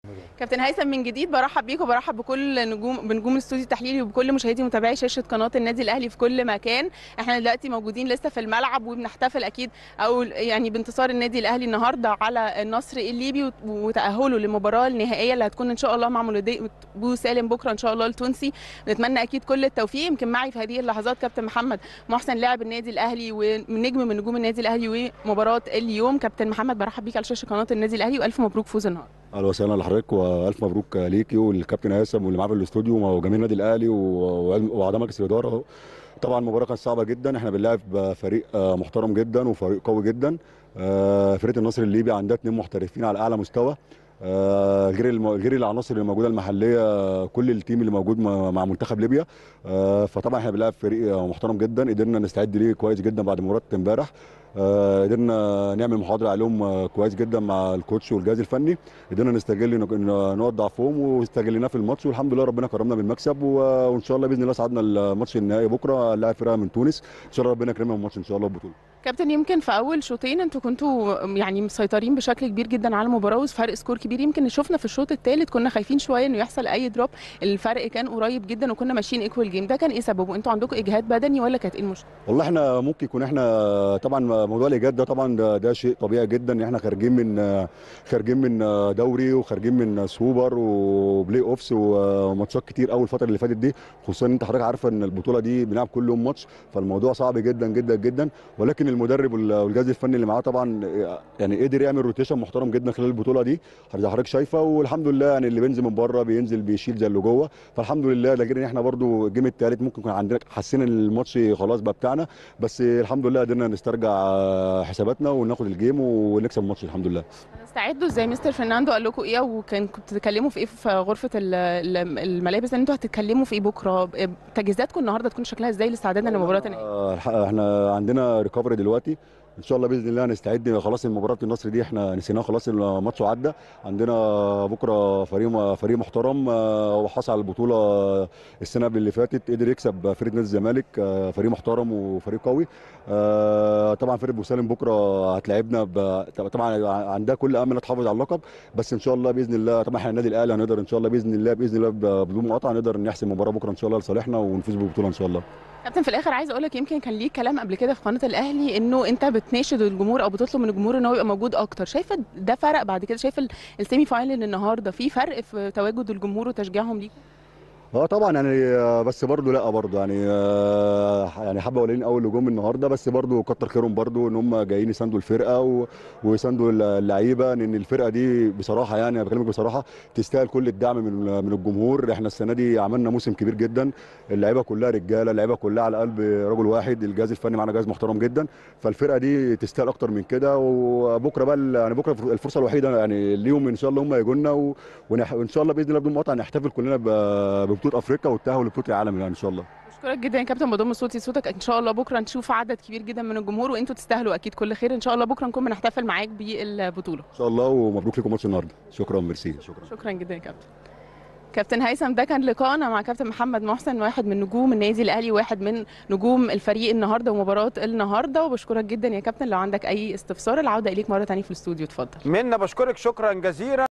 كابتن هيثم من جديد برحب بيك وبرحب بكل نجوم بنجوم الاستوديو التحليلي وبكل مشاهدي ومتابعي شاشه قناه النادي الاهلي في كل مكان احنا دلوقتي موجودين لسه في الملعب وبنحتفل اكيد او يعني بانتصار النادي الاهلي النهارده على النصر الليبي وتاهله للمباراه النهائيه اللي هتكون ان شاء الله مع مولودي بو سالم بكره ان شاء الله التونسي بنتمنى اكيد كل التوفيق يمكن معي في هذه اللحظات كابتن محمد محسن لاعب النادي الاهلي ونجم من نجوم النادي الاهلي ومباراه اليوم كابتن محمد برحب بيك على شاشه قناه النادي الاهلي والف مبروك فوز النهارده اهلا وسهلا لحضرتك والف مبروك ليكي والكابتن هيثم واللي معاه في الاستوديو وجميع النادي الاهلي واعضاء مجلس الاداره طبعا المباراه كانت صعبه جدا احنا بنلاعب فريق محترم جدا وفريق قوي جدا فرقه النصر الليبي عندها اثنين محترفين على اعلى مستوى غير غير العناصر اللي موجوده المحليه كل التيم اللي موجود مع منتخب ليبيا فطبعا احنا بنلعب فريق محترم جدا قدرنا نستعد ليه كويس جدا بعد مباراه امبارح قدرنا نعمل محاضره عليهم كويس جدا مع الكوتش والجهاز الفني قدرنا نستغل نقط ضعفهم واستغليناه في الماتش والحمد لله ربنا كرمنا بالمكسب وان شاء الله باذن الله صعدنا الماتش النهائي بكره لاعب فرقه من تونس ان شاء الله ربنا يكرمنا في الماتش ان شاء الله البطوله كابتن يمكن في اول شوطين انتوا كنتوا يعني مسيطرين بشكل كبير جدا على المباراه وفرق سكور كبير يمكن شفنا في الشوط الثالث كنا خايفين شويه انه يحصل اي دروب الفرق كان قريب جدا وكنا ماشيين ايكوال جيم ده كان ايه سببه انتوا عندكم اجهاد بدني ولا كانت ايه المشكله والله احنا ممكن يكون احنا طبعا موضوع الاجهاد ده طبعا ده, ده شيء طبيعي جدا ان احنا خارجين من خارجين من دوري وخارجين من سوبر وبلاي اوفس وماتشات كتير قوي الفتره اللي فاتت دي خصوصا ان انت حضرتك عارفه ان البطوله دي بنلعب كل يوم ماتش فالموضوع صعب جدا جدا جدا ولكن المدرب والجهاز الفني اللي معاه طبعا يعني قدر يعمل روتيشن محترم جدا خلال البطوله دي زي حضرتك شايفه والحمد لله يعني اللي بينزل من بره بينزل بيشيل زي اللي جوه فالحمد لله ده غير ان احنا برده الجيم الثالث ممكن يكون عندنا حاسين ان الماتش خلاص بقى بتاعنا بس الحمد لله قدرنا نسترجع حساباتنا وناخد الجيم ونكسب الماتش الحمد لله استعدوا ازاي مستر فرناندو قال لكم ايه وكان كنتوا بتتكلموا في ايه في غرفه الملابس ان انتوا هتتكلموا في ايه بكره تجهيزاتكم النهارده تكون شكلها ازاي لاستعدادنا لمباراه النهائي احنا عندنا ريكفري دلوقتي ان شاء الله باذن الله هنستعد خلاص المباراه النصر دي احنا نسيناها خلاص الماتش عدى عندنا بكره فريق فريق محترم وحصل على البطوله السنه اللي فاتت قدر يكسب فريق نادي الزمالك فريق محترم وفريق قوي طبعا فريق بوسالم بكره هتلاعبنا طبعا عندها كل امل تحافظ على اللقب بس ان شاء الله باذن الله طبعا احنا النادي الاهلي هنقدر ان شاء الله باذن الله باذن الله بدون مقاطعه نقدر نحسم المباراه بكره ان شاء الله لصالحنا ونفوز بالبطوله ان شاء الله كابتن في الاخر عايز اقول لك يمكن كان ليك كلام قبل كده في قناه الاهلي انه انت بتناشد الجمهور او بتطلب من الجمهور ان هو يبقى موجود اكتر شايفه ده فرق بعد كده شايفه السيمي فاينل النهارده في فرق في تواجد الجمهور وتشجيعهم ليكم اه طبعا يعني بس برضه لا برضه يعني يعني حبه قليلين قوي اللي جم النهارده بس برضه كتر خيرهم برضه ان هم جايين يساندوا الفرقه ويساندوا اللعيبه لان الفرقه دي بصراحه يعني انا بكلمك بصراحه تستاهل كل الدعم من من الجمهور احنا السنه دي عملنا موسم كبير جدا اللعيبه كلها رجاله اللعيبه كلها على قلب رجل واحد الجهاز الفني معانا جهاز محترم جدا فالفرقه دي تستاهل اكتر من كده وبكره بقى يعني بكره الفرصه الوحيده يعني ليهم ان شاء الله هم يجوا لنا وان شاء الله باذن الله بدون مقاطعه نحتفل كلنا ببطوله افريقيا والتاهل لبطوله العالم يعني ان شاء الله بشكرك جدا يا كابتن بضم صوتي صوتك ان شاء الله بكره نشوف عدد كبير جدا من الجمهور وانتوا تستاهلوا اكيد كل خير ان شاء الله بكره نكون بنحتفل معاك بالبطوله ان شاء الله ومبروك لكم ماتش النهارده شكرا ميرسي شكرا شكرا جدا يا كابتن كابتن هيثم ده كان لقائنا مع كابتن محمد محسن واحد من نجوم النادي الاهلي واحد من نجوم الفريق النهارده ومباراه النهارده وبشكرك جدا يا كابتن لو عندك اي استفسار العوده اليك مره ثانيه في الاستوديو اتفضل منا بشكرك شكرا جزيلا